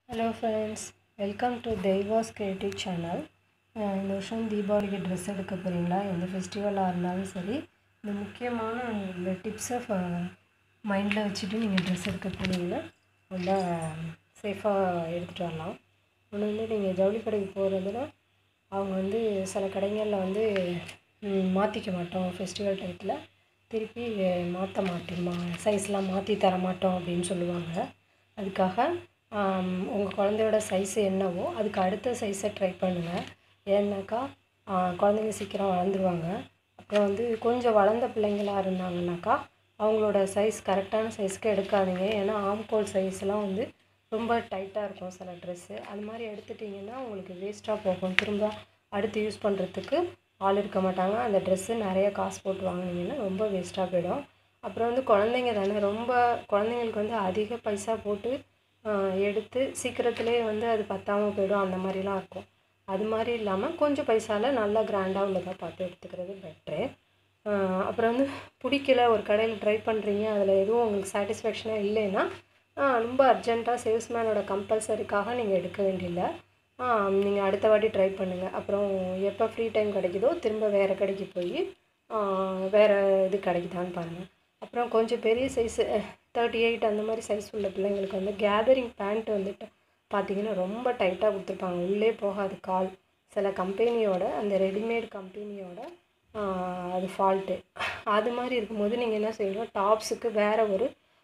hello friends welcome to Deivas creative channel இந்த வருஷம் தீபாவளிக்கு ட்ரெஸ் எடுக்க போகிறீங்களா எந்த ஃபெஸ்டிவலாக இருந்தாலும் சரி இந்த முக்கியமான இந்த டிப்ஸை மைண்டில் வச்சுட்டு நீங்கள் ட்ரெஸ் எடுக்க போனீங்கன்னா ரொம்ப சேஃபாக எடுத்துகிட்டு வரலாம் ஒன்று வந்து நீங்கள் ஜவுளி கடைக்கு போகிறதுல அவங்க வந்து சில கடைகளில் வந்து மாற்றிக்க மாட்டோம் ஃபெஸ்டிவல் டயத்தில் திருப்பி மாற்ற மாட்டோமா சைஸ்லாம் மாற்றி தர மாட்டோம் அப்படின்னு சொல்லுவாங்க அதுக்காக உங்கள் குழந்தையோட சைஸ் என்னவோ அதுக்கு அடுத்த சைஸை ட்ரை பண்ணுங்கள் ஏன்னாக்கா குழந்தைங்க சீக்கிரம் வளர்ந்துருவாங்க அப்புறம் வந்து கொஞ்சம் வளர்ந்த பிள்ளைங்களா இருந்தாங்கனாக்கா அவங்களோட சைஸ் கரெக்டான சைஸ்க்கு எடுக்காதீங்க ஏன்னா ஆம்கோல் சைஸ்லாம் வந்து ரொம்ப டைட்டாக இருக்கும் சில ட்ரெஸ்ஸு அது மாதிரி எடுத்துட்டிங்கன்னா உங்களுக்கு வேஸ்ட்டாக போகும் திரும்ப அடுத்து யூஸ் பண்ணுறதுக்கு ஆள் இருக்க மாட்டாங்க அந்த ட்ரெஸ்ஸு நிறைய காசு போட்டு வாங்கினீங்கன்னா ரொம்ப வேஸ்ட்டாக போயிடும் அப்புறம் வந்து குழந்தைங்க தானே ரொம்ப குழந்தைங்களுக்கு வந்து அதிக பைசா போட்டு எடுத்து சீக்கிரத்துலேயே வந்து அது பத்தாமல் போயிடும் அந்த மாதிரிலாம் இருக்கும் அது மாதிரி இல்லாமல் கொஞ்சம் பைசாவில் நல்லா கிராண்டாக உள்ளதாக பார்த்து எடுத்துக்கிறது பெட்ரு அப்புறம் வந்து பிடிக்கல ஒரு கடையில் ட்ரை பண்ணுறீங்க அதில் எதுவும் உங்களுக்கு சாட்டிஸ்ஃபேக்ஷனாக இல்லைன்னா ரொம்ப அர்ஜெண்ட்டாக சேல்ஸ்மேனோட கம்பல்சரிக்காக நீங்கள் எடுக்க வேண்டியதில்லை நீங்கள் அடுத்த வாட்டி ட்ரை பண்ணுங்கள் அப்புறம் எப்போ ஃப்ரீ டைம் கிடைக்குதோ திரும்ப வேறு கடைக்கு போய் வேறு இது கிடைக்குதான்னு பாருங்கள் அப்புறம் கொஞ்சம் பெரிய சைஸு தேர்ட்டி எயிட் அந்த மாதிரி சைஸ் உள்ள பிள்ளைங்களுக்கு வந்து கேதரிங் பேண்ட் வந்துட்டு பார்த்திங்கன்னா ரொம்ப டைட்டாக கொடுத்துருப்பாங்க உள்ளே போகாது கால் சில கம்பெனியோட அந்த ரெடிமேட் கம்பெனியோட அது ஃபால்ட்டு அது மாதிரி இருக்கும்போது நீங்கள் என்ன செய்யணும் டாப்ஸுக்கு வேறு ஒரு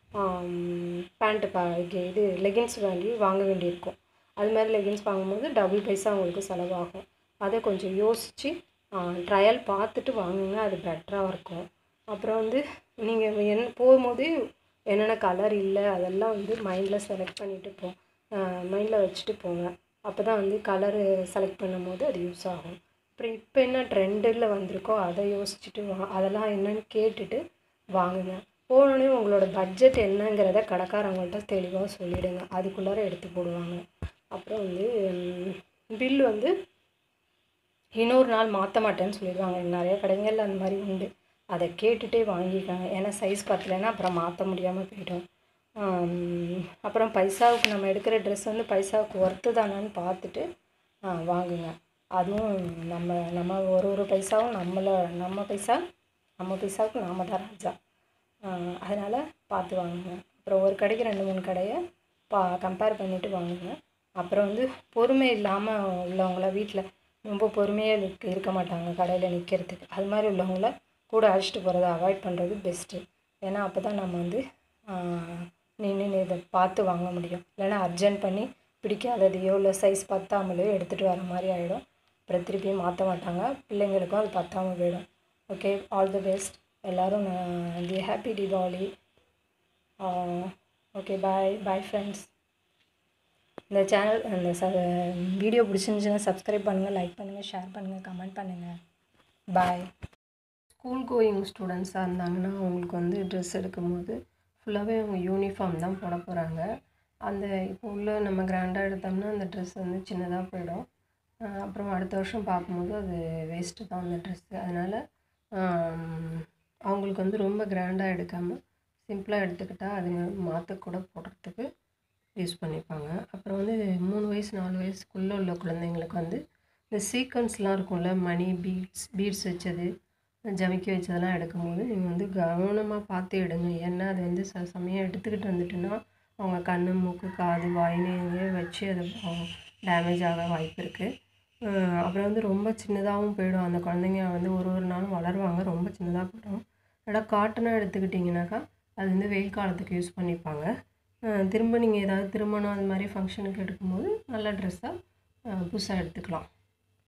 பேண்ட்டு பா இது லெகின்ஸ் வாங்கி வாங்க வேண்டியிருக்கும் அது மாதிரி லெகின்ஸ் வாங்கும்போது டபுள் பைசா உங்களுக்கு செலவாகும் அதை கொஞ்சம் யோசித்து ட்ரையல் பார்த்துட்டு வாங்குங்க அது பெட்டராக இருக்கும் அப்புறம் வந்து நீங்கள் என் போகும்போது என்னென்ன கலர் இல்லை அதெல்லாம் வந்து மைண்டில் செலக்ட் பண்ணிவிட்டு போ மைண்டில் வச்சுட்டு போங்க அப்போ தான் வந்து கலரு செலக்ட் பண்ணும்போது அது யூஸ் ஆகும் அப்புறம் இப்போ என்ன ட்ரெண்டில் வந்திருக்கோ அதை யோசிச்சுட்டு வா அதெல்லாம் என்னன்னு கேட்டுட்டு வாங்குங்க போனோடனே உங்களோட பட்ஜெட் என்னங்கிறத கடைக்காரவங்கள்ட்ட தெளிவாக சொல்லிவிடுங்க அதுக்குள்ளார எடுத்து போடுவாங்க அப்புறம் வந்து பில் வந்து இன்னொரு நாள் மாற்ற மாட்டேன்னு சொல்லிடுவாங்க நிறைய கடைகளில் அந்த மாதிரி உண்டு அதை கேட்டுகிட்டே வாங்கிக்காங்க ஏன்னா சைஸ் பத்தலைன்னா அப்புறம் மாற்ற முடியாமல் போயிடும் அப்புறம் பைசாவுக்கு நம்ம எடுக்கிற ட்ரெஸ் வந்து பைசாவுக்கு ஒர்த்து தானான்னு பார்த்துட்டு வாங்குங்க அதுவும் நம்ம நம்ம ஒரு ஒரு பைசாவும் நம்மளை நம்ம பைசா நம்ம பைசாவுக்கு நாம் தான் ராஜா அதனால் பார்த்து வாங்குங்க அப்புறம் ஒரு கடைக்கு ரெண்டு மூணு கடையை பா கம்பேர் பண்ணிவிட்டு வாங்குங்க அப்புறம் வந்து பொறுமை இல்லாமல் உள்ளவங்கள வீட்டில் ரொம்ப பொறுமையாக இருக்க இருக்க மாட்டாங்க கடையில் நிற்கிறதுக்கு அது மாதிரி உள்ளவங்கள கூட அழைச்சிட்டு போகிறத அவாய்ட் பண்ணுறது பெஸ்ட்டு ஏன்னா அப்போ தான் நம்ம வந்து நின்று இதை பார்த்து வாங்க முடியும் இல்லைன்னா அர்ஜென்ட் பண்ணி பிடிக்காததையோ இல்லை சைஸ் பத்தாமலையோ எடுத்துகிட்டு வர மாதிரி ஆகிடும் அப்புறம் திருப்பியும் மாற்ற மாட்டாங்க பிள்ளைங்களுக்கும் அது பத்தாமல் போயிடும் ஓகே ஆல் தி பெஸ்ட் எல்லோரும் the happy Deepavali okay bye bye friends இந்த சேனல் இந்த ச வீடியோ பிடிச்சிருந்துச்சுன்னா சப்ஸ்கிரைப் பண்ணுங்கள் லைக் பண்ணுங்கள் ஷேர் பண்ணுங்கள் கமெண்ட் பண்ணுங்கள் பாய் ஸ்கூல் கோயிங் ஸ்டூடெண்ட்ஸாக இருந்தாங்கன்னா அவங்களுக்கு வந்து ட்ரெஸ் எடுக்கும்போது ஃபுல்லாகவே அவங்க யூனிஃபார்ம் தான் போட போகிறாங்க அந்த இப்போ உள்ள நம்ம கிராண்டாக எடுத்தோம்னா அந்த ட்ரெஸ் வந்து சின்னதாக போயிடும் அப்புறம் அடுத்த வருஷம் பார்க்கும்போது அது வேஸ்ட்டு தான் அந்த ட்ரெஸ்ஸு அதனால் அவங்களுக்கு வந்து ரொம்ப கிராண்டாக எடுக்காமல் சிம்பிளாக எடுத்துக்கிட்டால் அதுங்க மாற்றக்கூட போடுறதுக்கு யூஸ் பண்ணிப்பாங்க அப்புறம் வந்து மூணு வயசு நாலு வயசுக்குள்ளே உள்ள குழந்தைங்களுக்கு வந்து இந்த சீக்வன்ஸ்லாம் இருக்கும்ல மணி பீட்ஸ் பீட்ஸ் வச்சது ஜமிக்கி வச்சதெல்லாம் எடுக்கும்போது நீங்கள் வந்து கவனமாக பார்த்து எடுங்க ஏன்னா அது வந்து சில சமயம் எடுத்துக்கிட்டு வந்துட்டுன்னா அவங்க கண் மூக்கு காது வாயின்னு எங்கேயோ வச்சு அது டேமேஜ் ஆக வாய்ப்பு இருக்குது அப்புறம் வந்து ரொம்ப சின்னதாகவும் போயிடும் அந்த குழந்தைங்க வந்து ஒரு ஒரு நாளும் வளருவாங்க ரொம்ப சின்னதாக போயிடும் ஆனால் காட்டனாக எடுத்துக்கிட்டிங்கனாக்கா அது வந்து வெயில் காலத்துக்கு யூஸ் பண்ணிப்பாங்க திரும்ப நீங்கள் ஏதாவது திருமணம் அது மாதிரி ஃபங்க்ஷனுக்கு எடுக்கும்போது நல்ல ட்ரெஸ்ஸாக புதுசாக எடுத்துக்கலாம்